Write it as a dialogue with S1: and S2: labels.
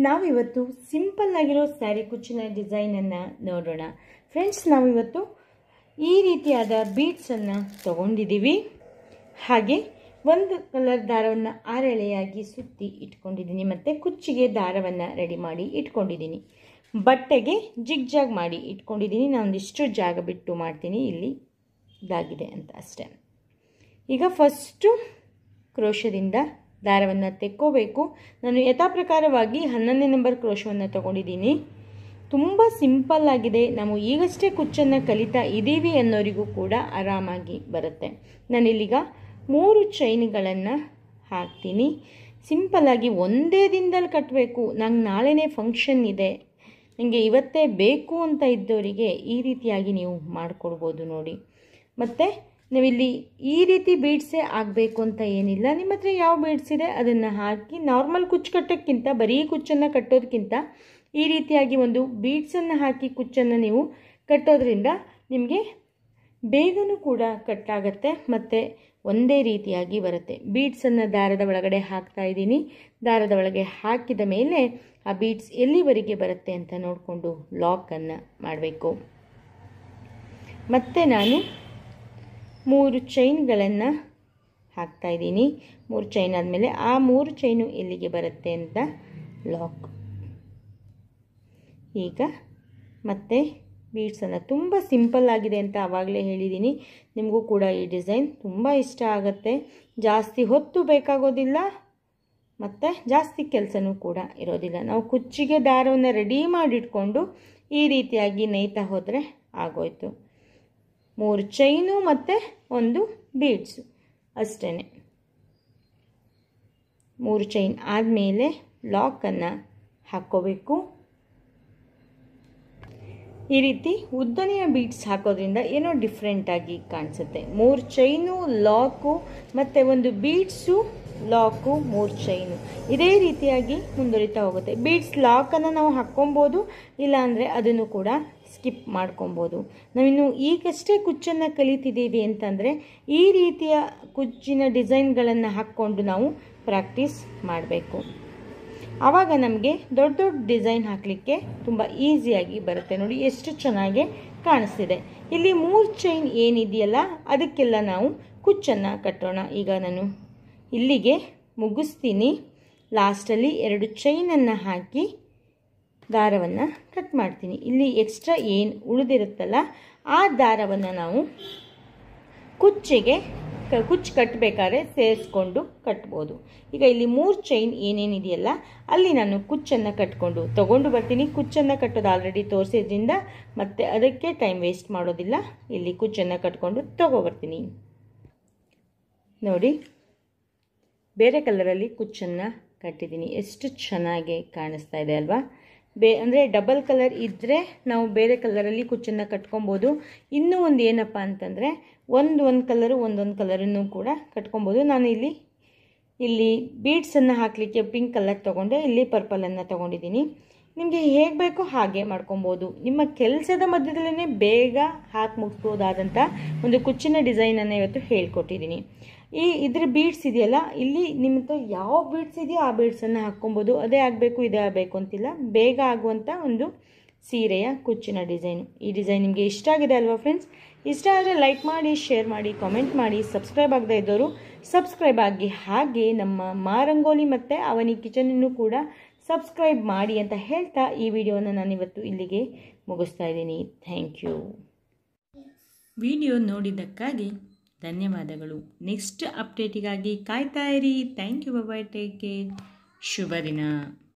S1: ನಾವಿವತ್ತು ಸಿಂಪಲ್ ಆಗಿರೋ ಸ್ಯಾರಿ ಕುಚ್ಚಿನ ಡಿಸೈನನ್ನು ನೋಡೋಣ ಫ್ರೆಂಡ್ಸ್ ನಾವಿವತ್ತು ಈ ರೀತಿಯಾದ ಬೀಡ್ಸನ್ನು ತಗೊಂಡಿದ್ದೀವಿ ಹಾಗೆ ಒಂದು ಕಲರ್ ದಾರವನ್ನು ಆರೆಳೆಯಾಗಿ ಸುತ್ತಿ ಇಟ್ಕೊಂಡಿದ್ದೀನಿ ಮತ್ತು ಕುಚ್ಚಿಗೆ ದಾರವನ್ನು ರೆಡಿ ಮಾಡಿ ಇಟ್ಕೊಂಡಿದ್ದೀನಿ ಬಟ್ಟೆಗೆ ಜಿಗ್ ಜಾಗ್ ಮಾಡಿ ಇಟ್ಕೊಂಡಿದ್ದೀನಿ ನಾನೊಂದಿಷ್ಟು ಜಾಗ ಬಿಟ್ಟು ಮಾಡ್ತೀನಿ ಇಲ್ಲಿ ಇದಾಗಿದೆ ಅಂತ ಅಷ್ಟೇ ಈಗ ಫಸ್ಟು ಕ್ರೋಶದಿಂದ ದಾರವನ್ನು ತೆಕ್ಕೋಬೇಕು ನಾನು ಯಥಾಪ್ರಕಾರವಾಗಿ ಹನ್ನೊಂದನೇ ನಂಬರ್ ಕ್ರೋಶವನ್ನು ತೊಗೊಂಡಿದ್ದೀನಿ ತುಂಬ ಸಿಂಪಲ್ ಆಗಿದೆ ನಾವು ಈಗಷ್ಟೇ ಕುಚ್ಚನ್ನು ಕಲಿತಾ ಇದ್ದೀವಿ ಅನ್ನೋರಿಗೂ ಕೂಡ ಆರಾಮಾಗಿ ಬರುತ್ತೆ ನಾನಿಲ್ಲೀಗ ಮೂರು ಚೈನ್ಗಳನ್ನು ಹಾಕ್ತೀನಿ ಸಿಂಪಲ್ಲಾಗಿ ಒಂದೇ ದಿನದಲ್ಲಿ ಕಟ್ಟಬೇಕು ನಂಗೆ ನಾಳೆನೇ ಫಂಕ್ಷನ್ ಇದೆ ನನಗೆ ಇವತ್ತೇ ಬೇಕು ಅಂತ ಇದ್ದವರಿಗೆ ಈ ರೀತಿಯಾಗಿ ನೀವು ಮಾಡಿಕೊಡ್ಬೋದು ನೋಡಿ ಮತ್ತು ನಾವಿಲ್ಲಿ ಈ ರೀತಿ ಬೀಡ್ಸೇ ಆಗಬೇಕು ಅಂತ ಏನಿಲ್ಲ ನಿಮ್ಮ ಹತ್ರ ಯಾವ ಬೀಡ್ಸ್ ಇದೆ ಅದನ್ನು ಹಾಕಿ ನಾರ್ಮಲ್ ಕುಚ್ಚು ಕಟ್ಟೋಕ್ಕಿಂತ ಬರೀ ಕುಚ್ಚನ್ನು ಕಟ್ಟೋದಕ್ಕಿಂತ ಈ ರೀತಿಯಾಗಿ ಒಂದು ಬೀಡ್ಸನ್ನು ಹಾಕಿ ಕುಚ್ಚನ್ನು ನೀವು ಕಟ್ಟೋದ್ರಿಂದ ನಿಮಗೆ ಬೇಗನೂ ಕೂಡ ಕಟ್ಟಾಗತ್ತೆ ಮತ್ತು ಒಂದೇ ರೀತಿಯಾಗಿ ಬರುತ್ತೆ ಬೀಡ್ಸನ್ನು ದಾರದ ಒಳಗಡೆ ಹಾಕ್ತಾ ಇದ್ದೀನಿ ದಾರದ ಒಳಗೆ ಹಾಕಿದ ಮೇಲೆ ಆ ಬೀಡ್ಸ್ ಎಲ್ಲಿವರೆಗೆ ಬರುತ್ತೆ ಅಂತ ನೋಡಿಕೊಂಡು ಲಾಕನ್ನು ಮಾಡಬೇಕು ಮತ್ತು ನಾನು ಮೂರು ಚೈನ್ಗಳನ್ನು ಹಾಕ್ತಾಯಿದ್ದೀನಿ ಮೂರು ಚೈನ್ ಆದಮೇಲೆ ಆ ಮೂರು ಚೈನು ಎಲ್ಲಿಗೆ ಬರುತ್ತೆ ಅಂತ ಲಾಕ್ ಈಗ ಮತ್ತೆ ಬೀಡ್ಸನ್ನು ತುಂಬ ಸಿಂಪಲ್ ಆಗಿದೆ ಅಂತ ಆವಾಗಲೇ ಹೇಳಿದ್ದೀನಿ ನಿಮಗೂ ಕೂಡ ಈ ಡಿಸೈನ್ ತುಂಬ ಇಷ್ಟ ಆಗುತ್ತೆ ಜಾಸ್ತಿ ಹೊತ್ತು ಬೇಕಾಗೋದಿಲ್ಲ ಮತ್ತು ಜಾಸ್ತಿ ಕೆಲಸನೂ ಕೂಡ ಇರೋದಿಲ್ಲ ನಾವು ಕುಚ್ಚಿಗೆ ದಾರವನ್ನು ರೆಡಿ ಮಾಡಿಟ್ಕೊಂಡು ಈ ರೀತಿಯಾಗಿ ನೇಯ್ತಾ ಹೋದರೆ ಆಗೋಯ್ತು ಮೂರು ಚೈನು ಮತ್ತು ಒಂದು ಬೀಡ್ಸು ಅಷ್ಟೇ ಮೂರು ಚೈನ್ ಆದಮೇಲೆ ಲಾಕನ್ನು ಹಾಕ್ಕೋಬೇಕು ಈ ರೀತಿ ಉದ್ದನೆಯ ಬೀಡ್ಸ್ ಹಾಕೋದ್ರಿಂದ ಏನೋ ಡಿಫ್ರೆಂಟಾಗಿ ಕಾಣಿಸುತ್ತೆ ಮೂರು ಚೈನು ಲಾಕು ಮತ್ತು ಒಂದು ಬೀಡ್ಸು ಲಾಕು ಮೂರು ಚೈನು ಇದೇ ರೀತಿಯಾಗಿ ಮುಂದುವರಿತಾ ಹೋಗುತ್ತೆ ಬೀಡ್ಸ್ ಲಾಕನ್ನು ನಾವು ಹಾಕ್ಕೊಬೋದು ಇಲ್ಲಾಂದರೆ ಅದನ್ನು ಕೂಡ ಸ್ಕಿಪ್ ಮಾಡ್ಕೊಬೋದು ನಾವಿನ್ನು ಈಗಷ್ಟೇ ಕುಚ್ಚನ್ನು ಕಲಿತಿದ್ದೀವಿ ಅಂತಂದರೆ ಈ ರೀತಿಯ ಕುಚ್ಚಿನ ಡಿಸೈನ್ಗಳನ್ನು ಹಾಕ್ಕೊಂಡು ನಾವು ಪ್ರಾಕ್ಟೀಸ್ ಮಾಡಬೇಕು ಆವಾಗ ನಮಗೆ ದೊಡ್ಡ ದೊಡ್ಡ ಡಿಸೈನ್ ಹಾಕಲಿಕ್ಕೆ ತುಂಬ ಈಸಿಯಾಗಿ ಬರುತ್ತೆ ನೋಡಿ ಎಷ್ಟು ಚೆನ್ನಾಗಿ ಕಾಣಿಸ್ತಿದೆ ಇಲ್ಲಿ ಮೂರು ಚೈನ್ ಏನಿದೆಯಲ್ಲ ಅದಕ್ಕೆಲ್ಲ ನಾವು ಕುಚ್ಚನ್ನು ಕಟ್ಟೋಣ ಈಗ ನಾನು ಇಲ್ಲಿಗೆ ಮುಗಿಸ್ತೀನಿ ಲಾಸ್ಟಲ್ಲಿ ಎರಡು ಚೈನನ್ನು ಹಾಕಿ ದಾರವನ್ನು ಕಟ್ ಮಾಡ್ತೀನಿ ಇಲ್ಲಿ ಎಕ್ಸ್ಟ್ರಾ ಏನು ಉಳಿದಿರುತ್ತಲ್ಲ ಆ ದಾರವನ್ನು ನಾವು ಕುಚ್ಚಿಗೆ ಕ ಕುಚ್ಚು ಕಟ್ಟಬೇಕಾದ್ರೆ ಸೇರಿಸ್ಕೊಂಡು ಕಟ್ಬೋದು ಈಗ ಇಲ್ಲಿ ಮೂರು ಚೈನ್ ಏನೇನಿದೆಯಲ್ಲ ಅಲ್ಲಿ ನಾನು ಕುಚ್ಚನ್ನು ಕಟ್ಕೊಂಡು ತೊಗೊಂಡು ಬರ್ತೀನಿ ಕುಚ್ಚನ್ನು ಕಟ್ಟೋದು ಆಲ್ರೆಡಿ ತೋರಿಸಿದ್ರಿಂದ ಮತ್ತು ಅದಕ್ಕೆ ಟೈಮ್ ವೇಸ್ಟ್ ಮಾಡೋದಿಲ್ಲ ಇಲ್ಲಿ ಕುಚ್ಚನ್ನು ಕಟ್ಕೊಂಡು ತೊಗೊಬರ್ತೀನಿ ನೋಡಿ ಬೇರೆ ಕಲರಲ್ಲಿ ಕುಚ್ಚನ್ನು ಕಟ್ಟಿದ್ದೀನಿ ಎಷ್ಟು ಚೆನ್ನಾಗಿ ಕಾಣಿಸ್ತಾ ಇದೆ ಅಲ್ವಾ ಬೇ ಅಂದರೆ ಡಬಲ್ ಕಲರ್ ಇದ್ದರೆ ನಾವು ಬೇರೆ ಕಲರಲ್ಲಿ ಕುಚ್ಚನ್ನು ಕಟ್ಕೊಬೋದು ಇನ್ನೂ ಒಂದು ಏನಪ್ಪ ಅಂತಂದರೆ ಒಂದು ಒಂದು ಕಲರು ಒಂದೊಂದು ಕಲರನ್ನು ಕೂಡ ಕಟ್ಕೊಬೋದು ನಾನು ಇಲ್ಲಿ ಇಲ್ಲಿ ಬೀಡ್ಸನ್ನು ಹಾಕಲಿಕ್ಕೆ ಪಿಂಕ್ ಕಲರ್ ತೊಗೊಂಡೆ ಇಲ್ಲಿ ಪರ್ಪಲನ್ನು ತೊಗೊಂಡಿದ್ದೀನಿ ನಿಮಗೆ ಹೇಗೆ ಬೇಕೋ ಹಾಗೆ ಮಾಡ್ಕೊಬೋದು ನಿಮ್ಮ ಕೆಲಸದ ಮಧ್ಯದಲ್ಲೇ ಬೇಗ ಹಾಕಿ ಮುಗಿಸ್ಬೋದಾದಂಥ ಒಂದು ಕುಚ್ಚಿನ ಡಿಸೈನನ್ನು ಇವತ್ತು ಹೇಳ್ಕೊಟ್ಟಿದ್ದೀನಿ ಈ ಇದ್ರ ಬೀಡ್ಸ್ ಇದೆಯಲ್ಲ ಇಲ್ಲಿ ನಿಮ್ಮ ಹತ್ರ ಯಾವ ಬೀಡ್ಸ್ ಇದೆಯೋ ಆ ಬೀಡ್ಸನ್ನು ಹಾಕ್ಕೊಬೋದು ಅದೇ ಆಗಬೇಕು ಇದೇ ಆಗಬೇಕು ಅಂತಿಲ್ಲ ಬೇಗ ಆಗುವಂಥ ಒಂದು ಸೀರೆಯ ಕುಚ್ಚಿನ ಡಿಸೈನು ಈ ಡಿಸೈನ್ ನಿಮಗೆ ಇಷ್ಟ ಆಗಿದೆ ಅಲ್ವಾ ಫ್ರೆಂಡ್ಸ್ ಇಷ್ಟ ಆದರೆ ಲೈಕ್ ಮಾಡಿ ಶೇರ್ ಮಾಡಿ ಕಾಮೆಂಟ್ ಮಾಡಿ ಸಬ್ಸ್ಕ್ರೈಬ್ ಆಗದೇ ಇದ್ದವರು ಸಬ್ಸ್ಕ್ರೈಬ್ ಆಗಿ ಹಾಗೆ ನಮ್ಮ ಮಾರಂಗೋಲಿ ಮತ್ತು ಅವನಿ ಕಿಚನನ್ನು ಕೂಡ ಸಬ್ಸ್ಕ್ರೈಬ್ ಮಾಡಿ ಅಂತ ಹೇಳ್ತಾ ಈ ವಿಡಿಯೋನ ನಾನಿವತ್ತು ಇಲ್ಲಿಗೆ ಮುಗಿಸ್ತಾ ಇದ್ದೀನಿ ಥ್ಯಾಂಕ್ ಯು ವಿಡಿಯೋ ನೋಡಿದ್ದಕ್ಕಾಗಿ ಧನ್ಯವಾದಗಳು ನೆಕ್ಸ್ಟ್ ಅಪ್ಡೇಟಿಗಾಗಿ ಕಾಯ್ತಾ ಇರಿ thank you bye take care ಶುಭ ದಿನ